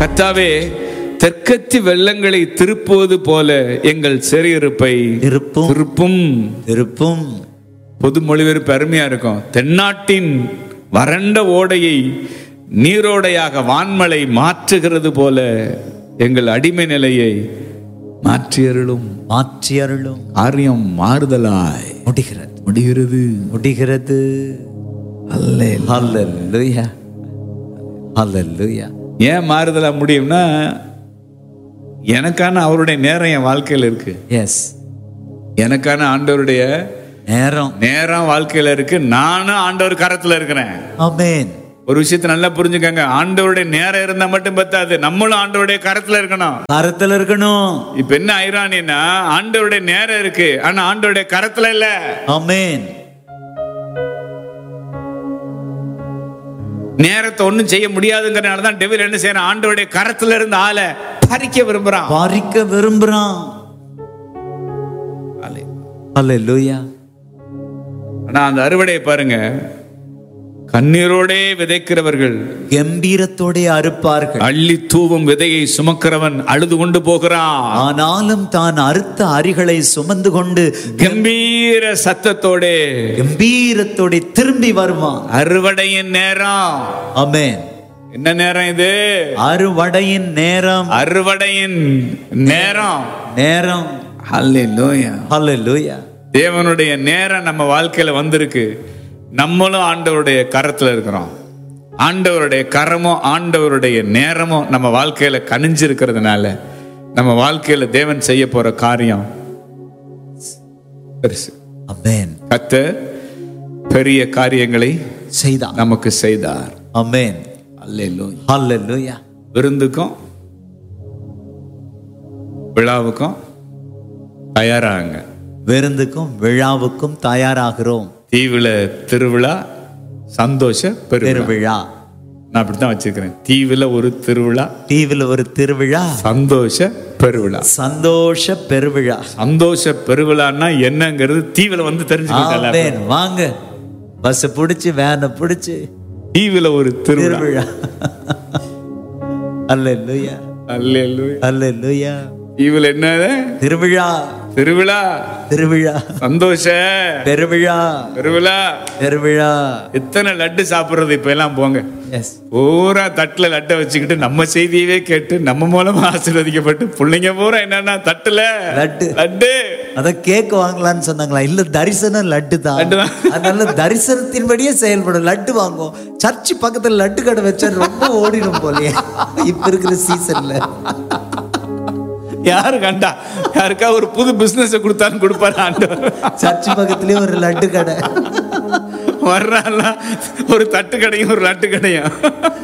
கத்தாவே தெற்கத்தி வெள்ளங்களை திருப்புவது போல எங்கள் சிறையிருப்பை திருப்பும் திருப்பும் திருப்பும் பொது மொழிபெயர்ப்பு அருமையா இருக்கும் தென்னாட்டின் வறண்ட ஓடையை நீரோடையாக வான்மலை மாற்றுகிறது போல எங்கள் அடிமை நிலையை மாற்றியருளும் மாற்றி அருளும் காரியம் மாறுதலாய் முடிகிறது முடிகிறது முடிகிறது ஹalleluya ஹalleluya ஏன் மாறுதலா முடியும்னா எனக்கான அவருடைய நேரம் என் வாழ்க்கையில் இருக்கு எஸ் எனக்கான ஆண்டவருடைய நேரம் நேரம் வாழ்க்கையில இருக்கு நானும் ஆண்டவர் கரத்துல இருக்கிறேன் ஆமென் ஒரு விஷயத்தை நல்லா புரிஞ்சுக்கங்க ஆண்டவருடைய நேரம் இருந்தா மட்டும் பத்தாது நம்மளும் ஆண்டவருடைய கரத்துல இருக்கணும் கரத்துல இருக்கணும் இப்ப என்ன ஐரானின்னா ஆண்டவருடைய நேரம் இருக்கு ஆனா ஆண்டவருடைய கரத்துல இல்ல ஆமென் நேரத்தை ஒண்ணும் செய்ய முடியாதுங்கிறனால தான் டெவில் என்ன செய்யறான் ஆண்டவருடைய கரத்துல இருந்து ஆளை பறிக்க விரும்புறான் பறிக்க விரும்புறான் ஹalleluya ஆனா அந்த அறுவடையை பாருங்க கண்ணீரோடே விதைக்கிறவர்கள் கம்பீரத்தோட அறுப்பார்கள் அள்ளி தூவும் விதையை சுமக்கிறவன் அழுது கொண்டு போகிறான் ஆனாலும் தான் அறுத்த அரிகளை சுமந்து கொண்டு கம்பீர சத்தத்தோட கம்பீரத்தோட திரும்பி வருவான் அறுவடையின் நேரம் ஆமென் என்ன நேரம் இது அறுவடையின் நேரம் அறுவடையின் நேரம் நேரம் ஹalleluya ஹalleluya தேவனுடைய நேரம் நம்ம வாழ்க்கையில வந்திருக்கு நம்மளும் ஆண்டவருடைய கரத்துல இருக்கிறோம் ஆண்டவருடைய கரமும் ஆண்டவருடைய நேரமும் நம்ம வாழ்க்கையில கனிஞ்சு இருக்கிறதுனால நம்ம வாழ்க்கையில தேவன் செய்ய போற காரியம் பெருசு ஆமென் கத்த பெரிய காரியங்களை செய்தான் நமக்கு செய்தார் ஆமென் அல்லேலூயா ஹalleluya விருந்துக்கும் விழாவுக்கும் தயாராங்க விருந்துக்கும் விழாவுக்கும் தயாராகிறோம் தீவுல திருவிழா சந்தோஷ பெருவிழா திருவிழா நான் அப்படித்தான் வச்சிருக்கிறேன் தீவுல ஒரு திருவிழா தீவில் ஒரு திருவிழா சந்தோஷ பெருவிழா சந்தோஷ பெருவிழா சந்தோஷ பெருவிழான்னா என்னங்கிறது தீவுல வந்து தெரிஞ்சுக்கிட்டல ஆமென் வாங்க பஸ் பிடிச்சு வேனை பிடிச்சு தீவுல ஒரு திருவிழா திருவிழா அல்லேலூயா அல்லேலூயா அல்லேலூயா தீவுல என்ன திருவிழா திருவிழா திருவிழா சந்தோஷ பெருவிழா பெருவிழா பெருவிழா எத்தனை லட்டு சாப்பிடுறது இப்ப எல்லாம் போங்க எஸ் பூரா தட்டுல லட்டை வச்சுக்கிட்டு நம்ம செய்தியவே கேட்டு நம்ம மூலமா ஆசீர்வதிக்கப்பட்டு பிள்ளைங்க பூரா என்னன்னா தட்டுல லட்டு லட்டு அத கேக் வாங்கலாம்னு சொன்னாங்களா இல்ல தரிசனம் லட்டு தான் லட்டு தான். அதனால தரிசனத்தின்படியே செயல்படும் லட்டு வாங்குவோம் சர்ச்சு பக்கத்துல லட்டு கடை வச்சா ரொம்ப ஓடிடும் போலயே இப்ப இருக்கிற சீசன்ல யாரு கண்டா யாருக்கா ஒரு புது பிசினஸ் கொடுத்தாலும் கொடுப்பாரு ஆண்டவர் சர்ச்சு பக்கத்துலயே ஒரு லட்டு கடை வர்றாலாம் ஒரு தட்டு கடையும் ஒரு லட்டு கடையும்